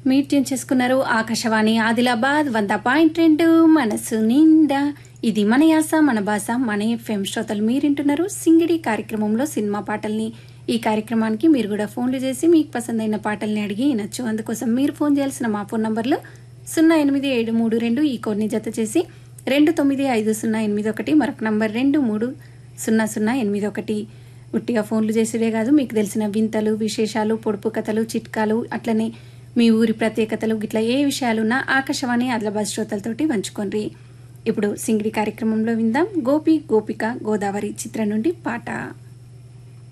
మీరు ట్యూన్ చేసుకున్నారు ఆకాశవాణి ఆదిలాబాద్ వంద పాయింట్ రెండు మనసు నిండా ఇది మన యాస మన భాష మన ఎఫ్ఎం శ్రోతలు మీరింటున్నారు సింగిడి కార్యక్రమంలో సినిమా పాటల్ని ఈ కార్యక్రమానికి మీరు కూడా ఫోన్లు చేసి మీకు పసందైన పాటల్ని అడిగి వినొచ్చు అందుకోసం మీరు ఫోన్ చేయాల్సిన మా ఫోన్ నంబర్లు సున్నా ఎనిమిది ఏడు మూడు రెండు ఈ కోడ్ని జత చేసి రెండు తొమ్మిది ఐదు సున్నా ఎనిమిది ఒకటి మరొక నంబర్ రెండు మూడు సున్నా సున్నా ఎనిమిది ఒకటి ఉట్టిగా ఫోన్లు చేసేవే కాదు మీకు తెలిసిన వింతలు విశేషాలు పొడుపు కథలు చిట్కాలు అట్లనే మీ ఊరి ప్రత్యేకతలు గిట్లా ఏ విషయాలున్నా ఆకాశవాణి ఆదిలాబాద్ శ్రోతలతోటి పంచుకోండి ఇప్పుడు సింగిడి కార్యక్రమంలో విందాం గోపి గోపిక గోదావరి చిత్రం నుండి పాట